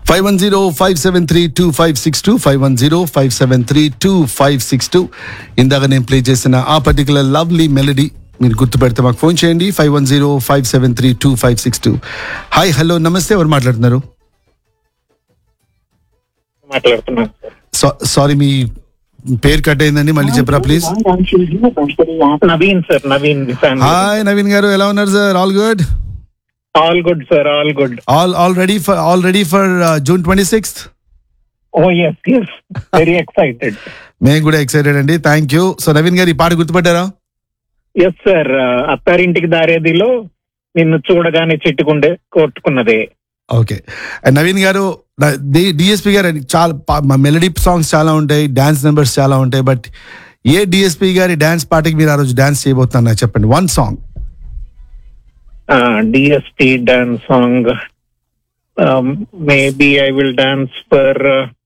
Five one zero five seven three two five six two five one zero five seven three two five six two ఇందాక నేను play చేసిన ఆ particular lovely melody మీరు గుర్తుపెడితే మాకు phone చేయండి five one zero five seven three two five six two hi hello నమస్తే ఎవరు మాట్లాడుతున్నారు మాట్లాడుతున్నాను సార్ సారీ మీ పేరు కట్ అయిందండి మళ్ళీ చెప్పరా please Naveen sir Naveen hi Naveen గారు ఎలా ఉన్నారు sir all good all good sir all good all all ready for all ready for June twenty sixth oh yes yes very excited మేము కూడా ఎక్సైటెడ్ అండి థ్యాంక్ యూ సో నవీన్ గారు ఈ పాట గుర్తుపెట్టారా ఎస్ సార్ అత్తారింటికి దారేదిలో నిన్ను చూడగానే చిట్టుకుండే కొట్టుకున్నదే ఓకే అండ్ నవీన్ గారు డిఎస్పి గారు చాలా మెలడీ సాంగ్స్ చాలా ఉంటాయి డాన్స్ నెంబర్స్ చాలా ఉంటాయి బట్ ఏ డిఎస్పి గారి డాన్స్ పాటకి మీరు ఆ రోజు డాన్స్ చేయబోతున్నారు నాకు చెప్పండి one song DSP dance song maybe I will dance for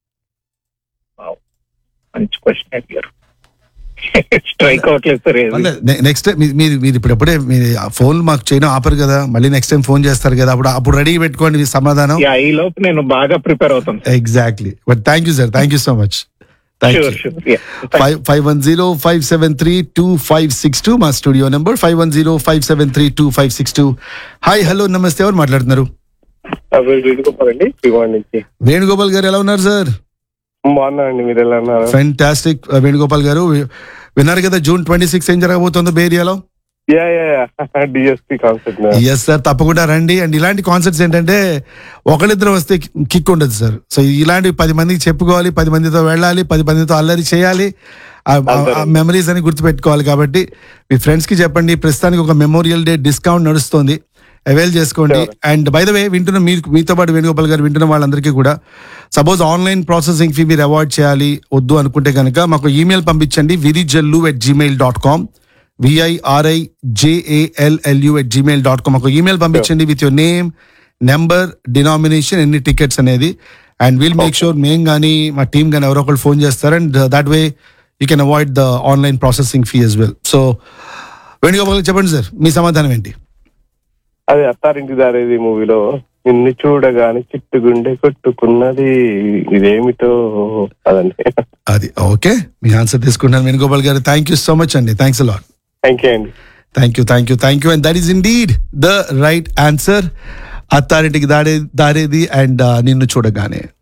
మంచి క్వశ్చన్ అడిగారు స్ట్రైక్ అవట్లేదు సార్ ఏది. నెక్స్ట్ మీరు మీరు ఇప్పుడు ఎప్పుడే మీరు ఫోన్ మాకు చేయడం ఆపరు కదా మళ్ళీ నెక్స్ట్ టైం ఫోన్ చేస్తారు కదా అప్పుడు అప్పుడు రెడీ పెట్టుకోండి మీ సమాధానం Yeah, ఈ లోపు నేను బాగా ప్రిపేర్ అవుతాను exactly but thank you sir thank you so much thank you sure sure five five one zero five seven three two five six two మా studio number five one zero five seven three two five six two hi hello నమస్తే ఎవరు మాట్లాడుతున్నారు వేడుకోపాలండి వివాన్ నుంచి వేణుగోపాల్ గారు ఎలా ఉన్నారు sir బాగున్నానండి మీరు ఎలా ఉన్నారు ఫెంటాస్టిక్ వేణుగోపాల్ గారు విన్నారు కదా జూన్ ట్వంటీ సిక్స్ ఏం జరగబోతుందో బే ఏరియాలో yeah yeah DSP concept yes sir తప్పకుండా రండి అండ్ ఇలాంటి కాన్సెప్ట్స్ ఏంటంటే ఒకళ్ళిద్దరు వస్తే కిక్ ఉండదు సార్ సో ఇలాంటి పది మందికి చెప్పుకోవాలి పది మందితో వెళ్ళాలి పది మందితో అల్లరి చేయాలి ఆ మెమరీస్ అని గుర్తుపెట్టుకోవాలి కాబట్టి మీ ఫ్రెండ్స్ కి చెప్పండి ప్రస్తుతానికి ఒక మెమోరియల్ డే డిస్కౌంట్ నడుస్తుంది అవైల్ చేసుకోండి అండ్ బై ద వే వింటున్న మీరు మీతో పాటు వేణుగోపాల్ గారు వింటున్న వాళ్ళందరికీ కూడా సపోజ్ ఆన్లైన్ ప్రాసెసింగ్ ఫీ మీరు అవాయిడ్ చేయాలి వద్దు అనుకుంటే కనుక మాకు ఈమెయిల్ పంపించండి Virijallu at Gmail dot com V I R I J A L L U at Gmail dot com ఒక ఈమెయిల్ పంపించండి with your name number denomination ఎన్ని టికెట్స్ అనేది అండ్ విల్ మేక్ షూర్ మేము కానీ మా టీం కానీ ఎవరో ఒకళ్ళు ఫోన్ చేస్తారు and that way you can avoid the online processing fee as well so Venugopal garu చెప్పండి సార్ మీ సమాధానం ఏంటి అదే అత్తారింటి దారేది మూవీలో నిన్ను చూడగానే చిట్టుగుండె కొట్టుకున్నది ఇదేమిటో అదండి అది ఓకే మీ ఆన్సర్ తీసుకుంటాను Venugopal garu thank you so much అండి థ్యాంక్స్ అలాట్ థ్యాంక్ యూ అండి thank you thank you thank you and that is indeed the right answer అత్తారింటికి దాడే దారేది అండ్ నిన్ను చూడగానే